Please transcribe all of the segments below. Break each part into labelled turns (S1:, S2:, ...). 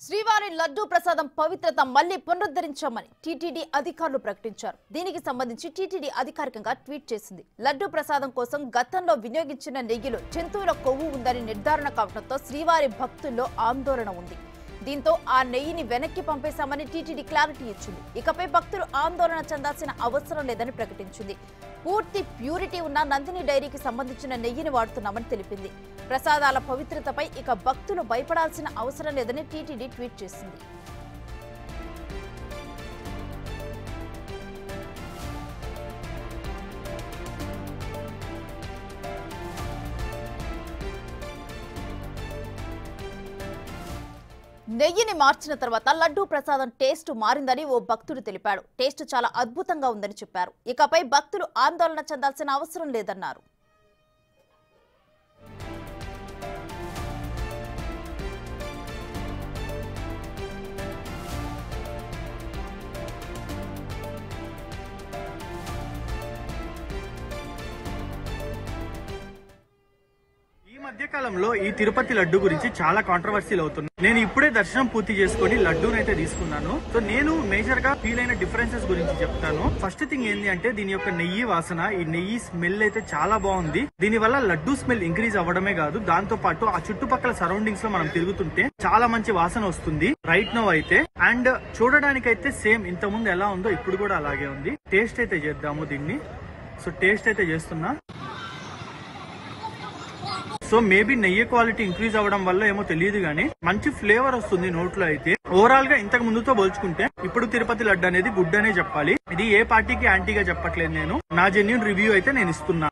S1: శ్రీవారి లడ్డూ ప్రసాదం పవిత్రత మళ్లీ పునరుద్ధరించామని టీటీడీ అధికారులు ప్రకటించారు దీనికి సంబంధించి టీటీడీ అధికారికంగా ట్వీట్ చేసింది లడ్డూ ప్రసాదం కోసం గతంలో వినియోగించిన నెయ్యిలో జంతువుల కొవ్వు ఉందని నిర్ధారణ కావడంతో శ్రీవారి భక్తుల్లో ఆందోళన ఉంది దీంతో ఆ నెయ్యిని వెనక్కి పంపేశామని టీటీడీ క్లారిటీ ఇచ్చింది ఇకపై భక్తులు ఆందోళన చెందాల్సిన అవసరం లేదని ప్రకటించింది పూర్తి ప్యూరిటీ ఉన్న నందిని డైరీకి సంబంధించిన నెయ్యిని వాడుతున్నామని తెలిపింది ప్రసాదాల పవిత్రతపై ఇక భక్తులు భయపడాల్సిన అవసరం లేదని టీటీడీ ట్వీట్ చేసింది నెయ్యిని మార్చిన తర్వాత లడ్డూ ప్రసాదం టేస్ట్ మారిందని ఓ భక్తుడు తెలిపాడు టేస్ట్ చాలా అద్భుతంగా ఉందని చెప్పారు ఇకపై భక్తులు ఆందోళన చెందాల్సిన అవసరం లేదన్నారు
S2: ఈ మధ్య కాలంలో ఈ తిరుపతి లడ్డు గురించి చాలా కాంట్రవర్సీలు అవుతుంది నేను ఇప్పుడే దర్శనం పూర్తి చేసుకొని లడ్డూనైతే తీసుకున్నాను సో నేను మేజర్ గా ఫీల్ అయిన డిఫరెన్సెస్ గురించి చెప్తాను ఫస్ట్ థింగ్ ఏంటి అంటే దీని యొక్క నెయ్యి వాసన ఈ నెయ్యి స్మెల్ అయితే చాలా బాగుంది దీని వల్ల లడ్డు స్మెల్ ఇంక్రీజ్ అవ్వడమే కాదు దాంతో పాటు ఆ చుట్టుపక్కల సరౌండింగ్స్ లో మనం తిరుగుతుంటే చాలా మంచి వాసన వస్తుంది రైట్ నో అయితే అండ్ చూడడానికి అయితే సేమ్ ఇంత ముందు ఎలా ఉందో ఇప్పుడు కూడా అలాగే ఉంది టేస్ట్ అయితే చేద్దాము దీన్ని సో టేస్ట్ అయితే చేస్తున్నా సో మేబీ నెయ్యి క్వాలిటీ ఇంక్రీజ్ అవ్వడం వల్ల ఏమో తెలియదు కానీ మంచి ఫ్లేవర్ వస్తుంది నోట్లో అయితే ఓవరాల్ గా ఇంతకు ముందుతో పోల్చుకుంటే ఇప్పుడు తిరుపతి లడ్డు అనేది గుడ్ అనే చెప్పాలి ఇది ఏ పార్టీకి యాంటీగా చెప్పట్లేదు నేను నా జెన్యున్ రివ్యూ అయితే నేను ఇస్తున్నా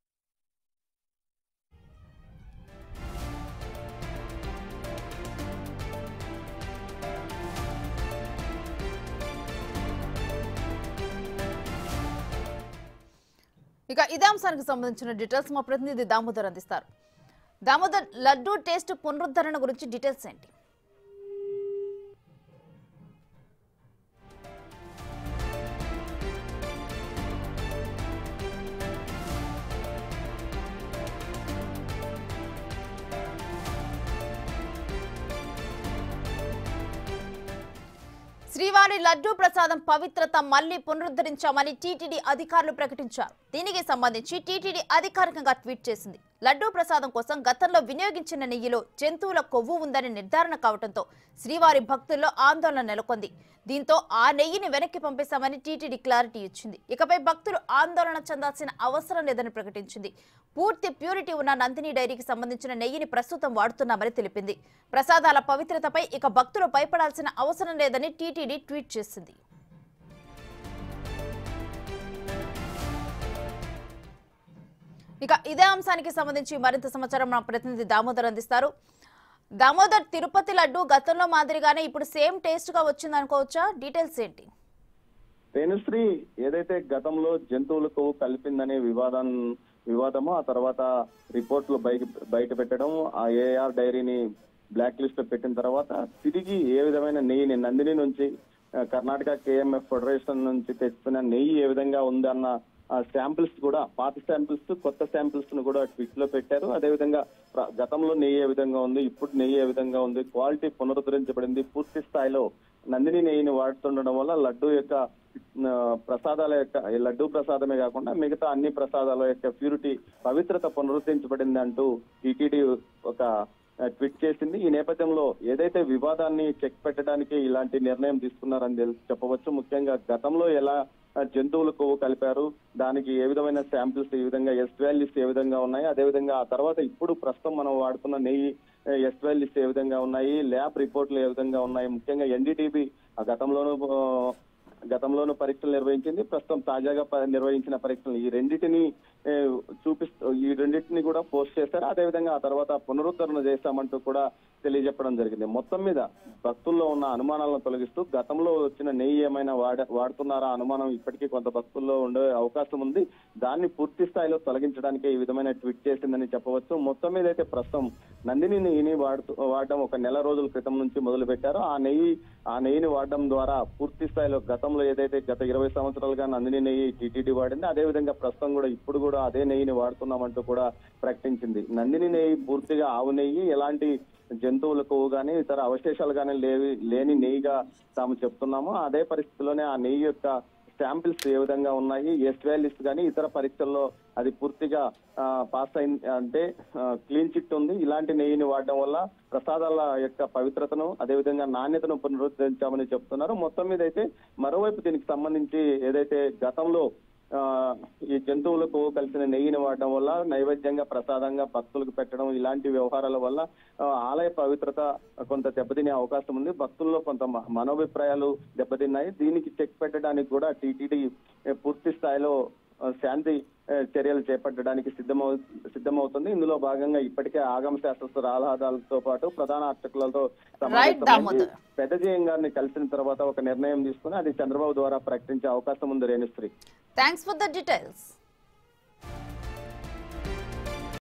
S1: ఇక ఇదే అంశానికి సంబంధించిన డీటెయిల్స్ మా ప్రతినిధి దామోదర్ అందిస్తారు దామోదర్ లడ్డూ టేస్ట్ పునరుద్ధరణ గురించి డీటెయిల్స్ ఏంటి శ్రీవారి లడ్డూ ప్రసాదం పవిత్రత మళ్లీ పునరుద్ధరించామని టీటీడీ అధికారులు ప్రకటించారు దీనికి సంబంధించి టీటీడీ అధికారికంగా ట్వీట్ చేసింది లడ్డూ ప్రసాదం కోసం గతంలో వినియోగించిన నెయ్యిలో జంతువుల కొవ్వు ఉందని నిర్ధారణ కావడంతో శ్రీవారి భక్తుల్లో ఆందోళన నెలకొంది దీంతో ఆ నెయ్యిని వెనక్కి పంపేశామని టీటీడీ క్లారిటీ ఇచ్చింది ఇకపై భక్తులు ఆందోళన చెందాల్సిన అవసరం లేదని ప్రకటించింది పూర్తి ప్యూరిటీ ఉన్న నందిని డైరీకి సంబంధించిన నెయ్యిని ప్రస్తుతం వాడుతున్నామని తెలిపింది ప్రసాదాల పవిత్రతపై ఇక భక్తులు భయపడాల్సిన అవసరం లేదని టీటీడీ ట్వీట్ చేసింది ఇక ఇదే అంశానికి సంబంధించి మరింత సమాచారం మా ప్రతినిధి దామోదర్ అందిస్తారు దామోదర్ తిరుపతి లడ్డు గతంలో మాదిరిగానే ఇప్పుడు సేమ్ టేస్ట్ గా వచ్చింది అనుకోవచ్చా డీటెయిల్స్ ఏంటి
S3: రేణుశ్రీ ఏదైతే గతంలో జంతువులకు కలిపిందనే వివాదం వివాదము ఆ తర్వాత రిపోర్ట్లు బయట బయట పెట్టడం ఆ ఏఆర్ డైరీని బ్లాక్ లిస్ట్ లో పెట్టిన తర్వాత తిరిగి ఏ విధమైన నెయ్యిని నందిని నుంచి ఆ, కర్ణాటక కేఎంఎఫ్ ఫెడరేషన్ నుంచి తెచ్చిన నెయ్యి ఏ విధంగా ఉందన్న శాంపిల్స్ కూడా పాత శాంపిల్స్ కొత్త శాంపిల్స్ ను కూడా ట్విట్ లో పెట్టారు అదేవిధంగా ప్ర- గతంలో నెయ్యి ఏ విధంగా ఉంది ఇప్పుడు నెయ్యి ఏ విధంగా ఉంది క్వాలిటీ పునరుద్ధరించబడింది పూర్తి స్థాయిలో నందిని నెయ్యిని వాడుతుండడం వల్ల లడ్డు యొక్క ఆ, ప్రసాదాల యొక్క ఈ లడ్డు ప్రసాదమే కాకుండా మిగతా అన్ని ప్రసాదాల యొక్క ప్యూరిటీ పవిత్రత పునరుద్ధరించబడింది అంటూ టీటీడీ ఒక ఆ, ట్వీట్ చేసింది ఈ నేపథ్యంలో ఏదైతే వివాదాన్ని చెక్ పెట్టడానికి ఇలాంటి నిర్ణయం తీసుకున్నారని తెలుసు చెప్పవచ్చు ముఖ్యంగా గతంలో ఎలా ఆ, జంతువుల కొవ్వు కలిపారు దానికి ఏ విధమైన శాంపిల్స్ ఈ విధంగా ఎస్ వాల్యూస్ ఏ విధంగా ఉన్నాయి అదేవిధంగా ఆ తర్వాత ఇప్పుడు ప్రస్తుతం మనం వాడుతున్న నెయ్యి ఎస్ వాల్యూస్ ఏ విధంగా ఉన్నాయి ల్యాబ్ రిపోర్ట్లు ఏ విధంగా ఉన్నాయి ముఖ్యంగా ఎన్డీటీబీ ఆ గతంలోనూ ఆ, గతంలోనూ పరీక్షలు నిర్వహించింది ప్రస్తుతం తాజాగా ప- నిర్వహించిన పరీక్షలు ఈ రెండింటిని ఏ, చూపిస్తూ ఈ రెండింటిని కూడా పోస్ట్ చేశారు అదేవిధంగా ఆ తర్వాత పునరుద్ధరణ చేశామంటూ కూడా తెలియజెప్పడం జరిగింది మొత్తం మీద భక్తుల్లో ఉన్న అనుమానాలను తొలగిస్తూ గతంలో వచ్చిన నెయ్యి ఏమైనా వాడ వాడుతున్నారా అనుమానం ఇప్పటికీ కొంత భక్తుల్లో ఉండే అవకాశం ఉంది దాన్ని పూర్తి స్థాయిలో తొలగించడానికే ఈ విధమైన ట్వీట్ చేసిందని చెప్పవచ్చు మొత్తం మీద అయితే ప్రస్తుతం నందిని నెయ్యిని వాడుతూ వాడడం ఒక నెల రోజుల క్రితం నుంచి మొదలు పెట్టారు ఆ నెయ్యి ఆ నెయ్యిని వాడడం ద్వారా పూర్తి స్థాయిలో గతంలో ఏదైతే గత ఇరవై సంవత్సరాలుగా నందిని నెయ్యి టీటీడీ వాడింది అదేవిధంగా ప్రస్తుతం కూడా ఇప్పుడు కూడా కూడా అదే నెయ్యిని వాడుతున్నామంటూ కూడా ప్రకటించింది నందిని నెయ్యి పూర్తిగా ఆవు నెయ్యి ఎలాంటి జంతువుల కొవ్వు కానీ ఇతర అవశేషాలు కానీ లేవి లేని నెయ్యిగా తాము చెప్తున్నాము అదే పరిస్థితిలోనే ఆ నెయ్యి యొక్క శాంపిల్స్ ఏ విధంగా ఉన్నాయి ఎస్ వాల్యూస్ కానీ ఇతర పరీక్షల్లో అది పూర్తిగా పాస్ అయింది అంటే క్లీన్ చిట్ ఉంది ఇలాంటి నెయ్యిని వాడడం వల్ల ప్రసాదాల యొక్క పవిత్రతను అదేవిధంగా నాణ్యతను పునరుద్ధరించామని చెప్తున్నారు మొత్తం మీద అయితే మరోవైపు దీనికి సంబంధించి ఏదైతే గతంలో ఆ, ఈ జంతువులకు కలిసిన నెయ్యిని వాడడం వల్ల నైవేద్యంగా ప్రసాదంగా భక్తులకు పెట్టడం ఇలాంటి వ్యవహారాల వల్ల ఆ, ఆలయ పవిత్రత కొంత దెబ్బతినే అవకాశం ఉంది భక్తుల్లో కొంత మ- మనోభిప్రాయాలు దెబ్బతిన్నాయి దీనికి చెక్ పెట్టడానికి కూడా టీటీడీ పూర్తి స్థాయిలో ఆ, శాంతి ఆ, చర్యలు చేపట్టడానికి సిద్ధమవు సిద్ధమవుతుంది ఇందులో భాగంగా ఇప్పటికే ఆగమ శాస్త్రస్తుల ఆహ్లాదాలతో పాటు ప్రధాన అర్చకులతో సమావేశమైంది.
S1: దామోదర్.
S3: పెద్దజీయం గారిని కలిసిన తర్వాత ఒక నిర్ణయం తీసుకుని అది చంద్రబాబు ద్వారా ప్రకటించే అవకాశం ఉంది Renusri
S1: thanks for the details